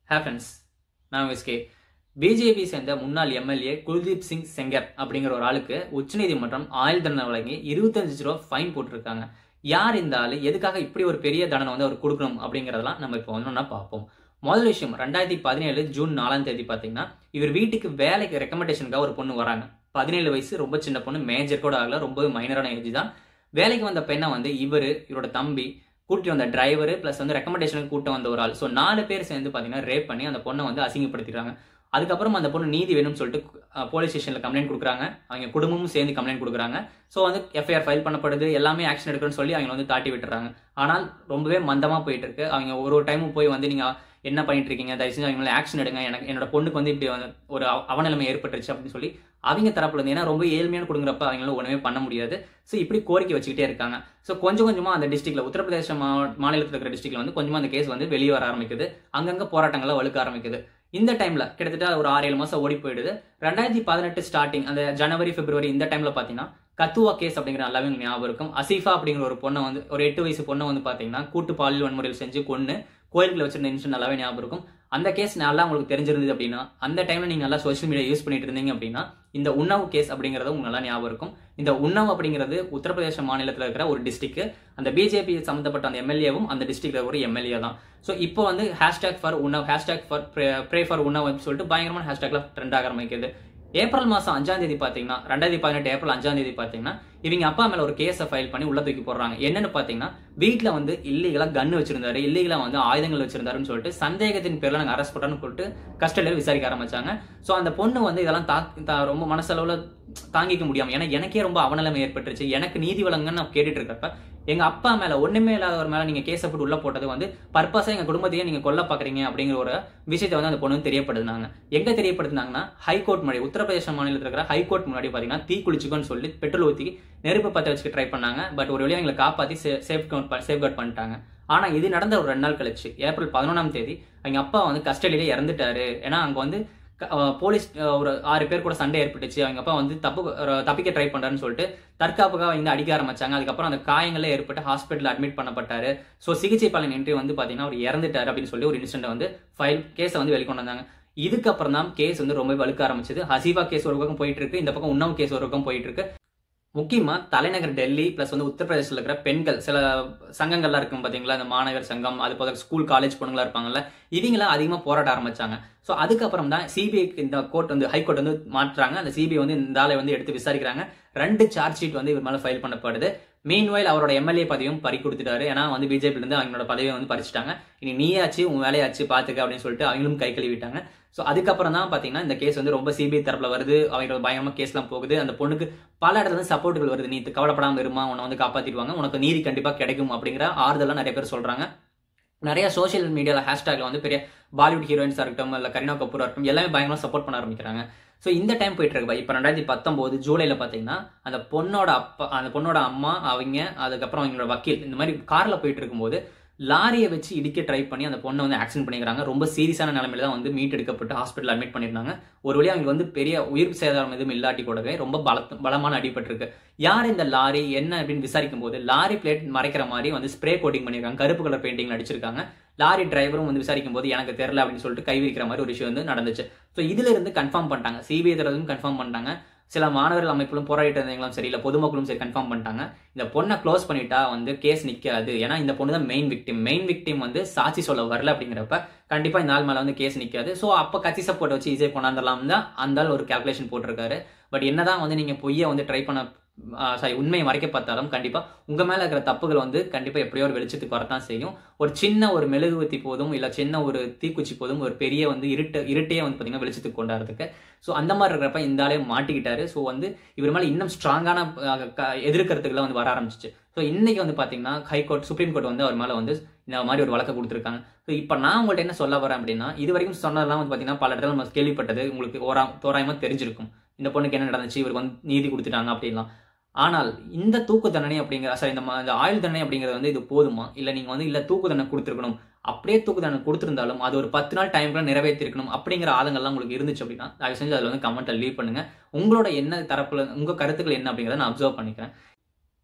ஹே friends நான் SK BJP சேர்ந்த முன்னாள் எம்எல்ஏ குல்தீப் சிங் செங்கர் அப்படிங்கிற ஒரு ஆளுக்கு உச்சநீதிமன்றம் ஆயுள் தண்டனை வழங்கி இருபத்தஞ்சு ரூபா ஃபைன் போட்டிருக்காங்க யார் இந்த ஆளு எதுக்காக இப்படி ஒரு பெரிய தண்டனை வந்து அவர் கொடுக்கணும் அப்படிங்கிறதெல்லாம் நம்ம இப்போ ஒன்றா பார்ப்போம் முதல் விஷயம் ரெண்டாயிரத்தி பதினேழு ஜூன் நாலாம் தேதி பார்த்தீங்கன்னா இவர் வீட்டுக்கு வேலைக்கு ரெக்கமெண்டேஷனுக்காக ஒரு பொண்ணு வராங்க பதினேழு வயசு ரொம்ப சின்ன பொண்ணு மேஜர் கூட ஆகல ரொம்ப மைனரான ஏஜ் தான் வேலைக்கு வந்த பெண்ணை வந்து இவர் இவரோட தம்பி கூட்டி வந்த டிரைவர் ப்ளஸ் வந்து ரெக்கமெண்டேஷனுக்கு கூட்ட வந்த ஒரு ஆள் ஸோ நாலு பேர் சேர்ந்து பார்த்தீங்கன்னா ரேப் பண்ணி அந்த பொண்ணை வந்து அசிங்கப்படுத்திடுறாங்க அதுக்கப்புறம் அந்த பொண்ணு நீதி வேணும்னு சொல்லிட்டு போலீஸ் ஸ்டேஷனில் கம்ப்ளைண்ட் கொடுக்குறாங்க அவங்க குடும்பமும் சேர்ந்து கம்ப்ளைண்ட் கொடுக்குறாங்க ஸோ வந்து எஃப்ஐஆர் ஃபைல் பண்ணப்படுது எல்லாமே ஆக்ஷன் எடுக்கணும்னு சொல்லி அவங்க வந்து தாட்டி விட்டுறாங்க ஆனால் ரொம்பவே மந்தமாக போயிட்டு இருக்கு அவங்க ஒரு ஒரு டைமும் போய் வந்து நீங்கள் என்ன பண்ணிட்டு இருக்கீங்க தயவு செஞ்சு அவங்க மேலே ஆக்ஷன் எடுங்க எனக்கு என்னோட பொண்ணுக்கு வந்து இப்படி வந்து ஒரு அவ- அவநிலைமை ஏற்பட்டுருச்சு அப்படின்னு சொல்லி அவங்க தரப்புல இருந்து ஏன்னா ரொம்ப ஏழ்மையான கொடுங்குறப்ப அவங்களால ஒன்றுமே பண்ண முடியாது ஸோ இப்படி கோரிக்கை வச்சுக்கிட்டே இருக்காங்க ஸோ கொஞ்சம் கொஞ்சமாக அந்த டிஸ்ட்ரிக்ட்ல உத்தரப்பிரதேச மா- மாநிலத்தில் இருக்கிற டிஸ்ட்ரிக்ட்ல வந்து கொஞ்சமாக அந்த கேஸ் வந்து வெளியே வர ஆரம்பிக்குது அங்கங்கே போராட்டங்கள்லாம் வலுக்க ஆரம்பிக்குது இந்த டைம்ல கிட்டத்தட்ட ஒரு ஆறு ஏழு மாசம் ஓடி போயிடுது ரெண்டாயிரத்தி பதினெட்டு ஸ்டார்டிங் அந்த ஜனவரி பிப்ரவரி இந்த டைம்ல பாத்தீங்கன்னா கத்துவா கேஸ் அப்படிங்கிற நல்லாவே உங்களுக்கு ஞாபகம் இருக்கும் அசீஃபா அப்படிங்கிற ஒரு பொண்ணை வந்து ஒரு எட்டு வயசு பொண்ணை வந்து பாத்தீங்கன்னா கூட்டு பாலியல் வன்முறையில் செஞ்சு கொன்னு கோயிலுக்குள்ள வச்சிருந்த இன்சிடென்ட் நல்லாவே ஞாபகம் இருக்கும் அந்த கேஸ் நல்லா உங்களுக்கு தெரிஞ்சிருந்தது அப்படின்னா அந்த டைம்ல நீங்க நல்லா சோஷியல் மீடியா யூஸ் பண்ணிட்டு இருந்தீங்க அப்படின்னா இந்த உன்னவ் கேஸ் அப்படிங்கிறது உங்களுக்கு நல்லா ஞாபகம் இருக்கும் இந்த உன்னவ் அப்படிங்கிறது உத்தரப்பிரதேச மாநிலத்தில் இருக்கிற ஒரு டிஸ்ட்ரிக்ட் அந்த பிஜேபி சம்மந்தப்பட்ட அந்த எம்எல்ஏவும் அந்த டிஸ்ட்ரிக்ட்ல ஒரு எம்எல்ஏ தான் ஸோ இப்போ வந்து hashtag for Unnao hashtag for pray for Unnao அப்படின்னு சொல்லிட்டு பயங்கரமான ஹேஷ்டேக்ல ட்ரெண்ட் ஆக ஆரம்பிக்குது ஏப்ரல் மாசம் அஞ்சாம் தேதி பாத்தீங்கன்னா ரெண்டாயிரத்தி பதினெட்டு ஏப்ரல் அஞ்சாம் தேதி பாத்தீங்கன்னா இவங்க அப்பா மேல ஒரு கேஸை ஃபைல் பண்ணி உள்ள தூக்கி போடுறாங்க என்னன்னு பாத்தீங்கன்னா வீட்ல வந்து இல்லீகலா கன் வச்சிருந்தாரு இல்லீகலா வந்து ஆயுதங்கள் வச்சிருந்தாருன்னு சொல்லிட்டு சந்தேகத்தின் பேர்ல நாங்க அரெஸ்ட் பண்றோம்னு சொல்லிட்டு கஸ்டடியில் விசாரிக்க ஆரம்பிச்சாங்க ஸோ அந்த பொண்ணு வந்து இதெல்லாம் தா தா- ரொம்ப மனசளவுல தாங்கிக்க முடியாம ஏன்னா எனக்கே ரொம்ப அவநிலைமை ஏற்பட்டுருச்சு எனக்கு நீதி வழங்கன்னு நான் கேட்டுட்டு இருக்கப்ப எங்க அப்பா மேல ஒண்ணுமே இல்லாதவர் மேல நீங்க கேஸை போட்டு உள்ள போட்டது வந்து பர்பஸா எங்க குடும்பத்தையே நீங்க கொல்ல பாக்குறீங்க அப்படிங்கிற ஒரு விஷயத்தை வந்து அந்த பொண்ணு வந்து தெரியப்படுத்தினாங்க எங்க தெரியப்படுத்தினாங்கன்னா ஹைகோர்ட் முன்னாடி உத்தரப்பிரதேச மாநிலத்தில் இருக்கிற ஹைகோர்ட் முன்னாடி பாத்தீங்கன்னா தீ குளிச்சுக்கோன்னு சொல்லி பெட்ரோல் ஊத்தி நெருப்பு பத்த வச்சுக்க ட்ரை பண்ணாங்க பட் ஒரு வழியா எங்களை காப்பாத்தி சேஃப் சேஃப் கார்ட் பண்ணிட்டாங்க ஆனா இது நடந்த ஒரு ரெண்டு நாள் கழிச்சு ஏப்ரல் பதினொன்றாம் தேதி அவங்க அப்பா வந்து கஸ்டடியிலே இறந்துட்டாரு ஏன்னா அங்க வந்து க- அஹ் போலீஸ் அஹ் ஒரு ஆறு பேர் கூட சண்டை ஏற்பட்டுச்சு அவங்க அப்பா வந்து தப்பு அஹ் தப்பிக்க ட்ரை பண்றாருன்னு சொல்லிட்டு தற்காப்புக்காக வந்து அடிக்க ஆரம்பிச்சாங்க அதுக்கப்புறம் அந்த காயங்களே ஏற்பட்டு ஹாஸ்பிட்டல் அட்மிட் பண்ணப்பட்டாரு ஸோ சிகிச்சை பலன் இன்றி வந்து பாத்தீங்கன்னா அவர் இறந்துட்டாரு அப்படின்னு சொல்லி ஒரு இன்சிடென்ட் வந்து ஃபைல் கேஸை வந்து வெளிக்கொண்டு வந்தாங்க இதுக்கப்புறம் தான் கேஸ் வந்து ரொம்ப வலுக்க ஆரம்பிச்சது ஹசீபா கேஸ் ஒரு பக்கம் போயிட்டு இருக்கு இந்த பக்கம் உன்னவ் கேஸ் ஒரு பக்கம் போயிட்டு இருக்கு முக்கியமா தலைநகர் டெல்லி பிளஸ் வந்து உத்தரப்பிரதேசத்தில் இருக்கிற பெண்கள் சில சங்கங்கள்லாம் இருக்கும் பாத்தீங்களா இந்த மாநகர் சங்கம் அது போல ஸ்கூல் காலேஜ் பொண்ணுங்களா இருப்பாங்கல்ல இவங்களாம் அதிகமா போராட ஆரம்பிச்சாங்க ஸோ அதுக்கப்புறம் தான் சிபிஐக்கு இந்த கோர்ட் வந்து ஹைகோர்ட் வந்து மாற்றுறாங்க அந்த சிபிஐ வந்து இந்த ஆளை வந்து எடுத்து விசாரிக்கிறாங்க ரெண்டு சார்ஜ் ஷீட் வந்து இவர் மேல ஃபைல் பண்ணப்படுது மீன்வைல் அவரோட எம்எல்ஏ பதவியும் பறி கொடுத்துட்டாரு ஏன்னா வந்து பிஜேபில இருந்து அவங்களோட பதவியை வந்து பறிச்சிட்டாங்க இனி நீயாச்சு உன் வேலையாச்சு பாத்துக்க அப்படின்னு சொல்லிட்டு அவங்களும் கை கழுவிட்டாங்க ஸோ அதுக்கப்புறம் தான் பாத்தீங்கன்னா இந்த கேஸ் வந்து ரொம்ப சிபிஐ தரப்புல வருது அவங்களோட பயங்கரமா கேஸ்லாம் போகுது அந்த பொண்ணுக்கு பல இடத்துல இருந்து சப்போர்ட்டுகள் வருது நீ கவலைப்படாம இருமா உன்னை வந்து காப்பாத்திடுவாங்க உனக்கு நீதி கண்டிப்பா கிடைக்கும் அப்படிங்கிற ஆறுதலாம் நிறைய பேர் சொல்றாங்க நிறைய சோஷியல் மீடியால ஹேஷ்டாக்ல வந்து பெரிய பாலிவுட் ஹீரோயின்ஸா இருக்கட்டும் இல்ல கரீனா கபூரா இருக்கட்டும் எல்லாமே பயங்கரமா சப்போர்ட் பண்ண ஆரம்பிக்கிறாங்க ஸோ இந்த டைம் போயிட்டு இருக்கு இப்போ ரெண்டாயிரத்தி பத்தொம்போது ஜூலைல பாத்தீங்கன்னா அந்த பொண்ணோட அப்பா அந்த பொண்ணோட அம்மா அவங்க அதுக்கப்புறம் அவங்களோட வக்கீல் இந்த மாதிரி கார்ல போயிட்டு இருக்கும்போது லாரியை வச்சு இடிக்க ட்ரை பண்ணி அந்த பொண்ணை வந்து ஆக்சிடென்ட் பண்ணிக்கிறாங்க ரொம்ப சீரியஸான நிலைமையில தான் வந்து மீட் எடுக்கப்பட்டு ஹாஸ்பிட்டல் அட்மிட் பண்ணியிருந்தாங்க ஒரு வழியா அவங்க வந்து பெரிய உயிர் சேதாரம் எதுவும் இல்லாட்டி கூடவே ரொம்ப பல பலமான அடிபட்டிருக்கு யார் இந்த லாரி என்ன அப்படின்னு விசாரிக்கும் போது லாரி பிளேட் மறைக்கிற மாதிரி வந்து ஸ்ப்ரே கோட்டிங் பண்ணியிருக்காங்க கருப்பு கலர் பெயிண்டிங் அடிச்சிருக்காங்க லாரி டிரைவரும் வந்து விசாரிக்கும் போது எனக்கு தெரியல அப்படின்னு சொல்லிட்டு கை விரிக்கிற மாதிரி ஒரு விஷயம் வந்து நடந்துச்சு ஸோ இதுல இருந்து கன்ஃபார்ம் பண்ணிட்டாங்க சிபிஐ தரதும் கன்ஃபார்ம் பண்ணிட்டாங்க சில மாணவர்கள் அமைப்புகளும் போராடிட்டு இருந்தவங்களும் சரி இல்ல பொதுமக்களும் சரி கன்ஃபார்ம் பண்ணிட்டாங்க இந்த பொண்ணை க்ளோஸ் பண்ணிட்டா வந்து கேஸ் நிக்காது ஏன்னா இந்த பொண்ணு தான் மெயின் விக்டிம் மெயின் விக்டிம் வந்து சாட்சி சொல்ல வரல அப்படிங்கிறப்ப கண்டிப்பா இந்த நாள் மேல வந்து கேஸ் நிக்காது ஸோ அப்ப கட்சி சப்போர்ட் வச்சு ஈஸியாக கொண்டாந்துடலாம் தான் அந்த ஆள் ஒரு கால்குலேஷன் போட்டிருக்காரு பட் என்னதான் வந்து நீங்க பொய்யை வந்து ட்ரை பண்ண சாரி உண்மையை மறைக்க பார்த்தாலும் கண்டிப்பா உங்க மேல இருக்கிற தப்புகள் வந்து கண்டிப்பா எப்படியோ ஒரு வெளிச்சத்துக்கு வரத்தான் செய்யும் ஒரு சின்ன ஒரு மெழுகுவத்தி போதும் இல்ல சின்ன ஒரு தீக்குச்சி போதும் ஒரு பெரிய வந்து இருட்டு இருட்டையே வந்து பாத்தீங்கன்னா வெளிச்சத்துக்கு கொண்டாடுறதுக்கு ஸோ அந்த மாதிரி இருக்கிறப்ப இந்த ஆளே மாட்டிக்கிட்டாரு ஸோ வந்து இவர் மேல இன்னும் ஸ்ட்ராங்கான எதிர்க்கிறதுக்குலாம் வந்து வர ஆரம்பிச்சிச்சு ஸோ இன்னைக்கு வந்து பாத்தீங்கன்னா ஹைகோர்ட் சுப்ரீம் கோர்ட் வந்து அவர் மேல வந்து இந்த மாதிரி ஒரு வழக்கு கொடுத்துருக்காங்க ஸோ இப்போ நான் உங்கள்ட்ட என்ன சொல்ல வரேன் அப்படின்னா இது வரைக்கும் சொன்னதெல்லாம் வந்து பாத்தீங்கன்னா பல இடத்துல நம்ம கேள்விப்பட்டது உங்களுக்கு ஓரா தோராயமா தெரிஞ்சிருக்கும் இந்த பொண்ணுக்கு என்ன நடந்துச்சு இவருக்கு வந்து நீதி கொடுத்துட்டாங்க அப்படின்லாம் ஆனால் இந்த தூக்கு தண்டனை அப்படிங்கிற சாரி இந்த ம- இந்த ஆயுள் தண்டனை அப்படிங்கிறது வந்து இது போதுமா இல்ல நீங்க வந்து இல்ல தூக்கு தண்டனை கொடுத்துருக்கணும் அப்படியே தூக்கு தண்டனை கொடுத்திருந்தாலும் அது ஒரு பத்து நாள் டைம்க்குள்ள நிறைவேற்றிருக்கணும் அப்படிங்கிற ஆதங்கள்லாம் உங்களுக்கு இருந்துச்சு அப்படின்னா தயவு செஞ்சு அதில் வந்து கமெண்ட்ல லீவ் பண்ணுங்க உங்களோட என்ன தரப்புல உங்க கருத்துக்கள் என்ன அப்படிங்கிறத நான் அப்சர்வ் பண்ணிக்கிறேன்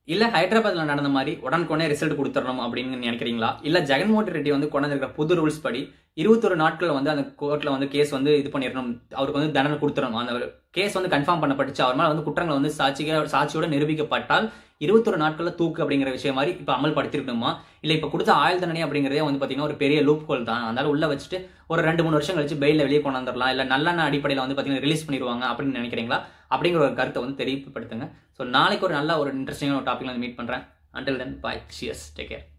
இல்ல ஹைதராபாத்ல நடந்த மாதிரி உடனுக்குடனே ரிசல்ட் கொடுத்துடணும் அப்படின்னு நினைக்கிறீங்களா இல்ல ஜெகன்மோகன் ரெட்டி வந்து கொண்டு வந்திருக்கிற புது ரூல்ஸ் படி இருபத்தொரு நாட்கள் வந்து அந்த கோர்ட்ல வந்து கேஸ் வந்து இது பண்ணிடணும் அவருக்கு வந்து தண்டனை கொடுத்துடணும் அந்த கேஸ் வந்து கன்ஃபார்ம் பண்ணப்பட்டுச்சு அவர் மேல வந்து குற்றங்கள் வந்து சாட்சிக சாட்சியோட நிரூபிக்கப்பட்டால் இருபத்தொரு நாட்கள்ல தூக்கு அப்படிங்கிற விஷயம் மாதிரி இப்ப அமல்படுத்திருக்கணுமா இல்ல இப்ப கொடுத்த ஆயுள் தண்டனை அப்படிங்கிறதே வந்து பாத்தீங்கன்னா ஒரு பெரிய லூப் ஹோல் தான் அதனால உள்ள வச்சுட்டு ஒரு ரெண்டு மூணு வருஷம் கழிச்சு பெயில வெளியே கொண்டு வந்துடலாம் இல்ல நல்லெண்ண அடிப்படையில் வந்து பாத்தீங்கன்னா ரிலீஸ் பண்ணிடுவாங்க அப்படின்னு நினைக்கிறீங்களா அப்படிங்கிற ஒரு கருத்தை வந்து தெரியப்படுத்துங்க ஸோ நாளைக்கு ஒரு நல்ல ஒரு இன்ட்ரெஸ்டிங்கான ஒரு டாபிக்ல வந்து மீட் பண்றேன் until then bye cheers take care